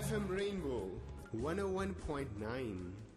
FM Rainbow 101.9.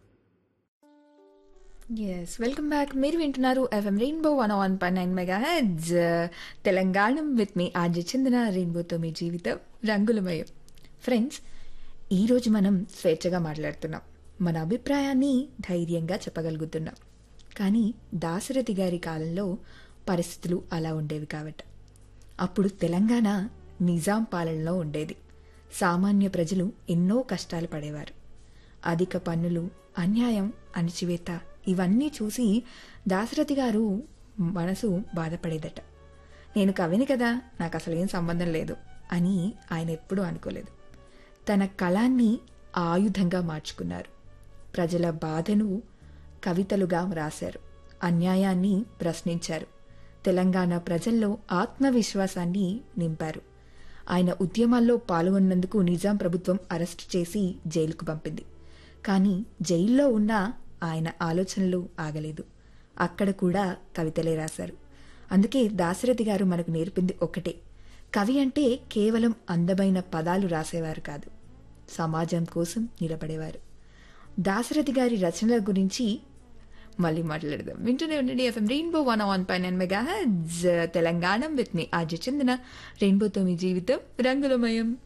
Yes welcome back మీరు వింటున్నారు FM rainbow one one point nine mega hits Telangana with మీ RJ చెందిన రెయిన్బోతో మీ జీవితం రంగులమయం ఫ్రెండ్స్ ఈరోజు మనం స్వేచ్ఛగా మాట్లాడుతున్నాం మన అభిప్రాయాన్ని ధైర్యంగా చెప్పగలుగుతున్నాం కానీ దాశరథి గారి కాలంలో పరిస్థితులు అలా ఉండేవి కాబట్టి అప్పుడు తెలంగాణ నిజాం పాలనలో ఉండేది సామాన్య ప్రజలు ఎన్నో కష్టాలు పడేవారు అధిక పన్నులు అన్యాయం అణిచివేత ఇవన్నీ చూసి దాశరథి గారు మనసు బాధపడేదట నేను కవిని కదా నాకు అసలు ఏం సంబంధం లేదు అని ఆయన ఎప్పుడూ అనుకోలేదు తన కళాన్ని ఆయుధంగా మార్చుకున్నారు ప్రజల బాధను కవితలుగా రాశారు అన్యాయాన్ని ప్రశ్నించారు తెలంగాణ ప్రజల్లో ఆత్మవిశ్వాసాన్ని నింపారు ఆయన ఉద్యమాల్లో పాల్గొన్నందుకు నిజాం ప్రభుత్వం అరెస్టు చేసి జైలుకు పంపింది కానీ జైల్లో ఉన్న ఆయన ఆలోచనలు ఆగలేదు అక్కడ కూడా కవితలే రాశారు అందుకే దాశరథి గారు మనకు నేర్పింది ఒకటే కవి అంటే కేవలం అందమైన పదాలు రాసేవారు కాదు సమాజం కోసం నిలబడేవారు దాశరథి గారి రచనల గురించి మళ్ళీ మాట్లాడదాం వింటూనే ఉండండి ఎఫ్ఎం రెయిన్బో వన్ వన్ పై నైన్ మెగా తెలంగాణ విత్ మీ ఆర్జ చందన రెయిన్బోతో మీ జీవితం రంగులమయం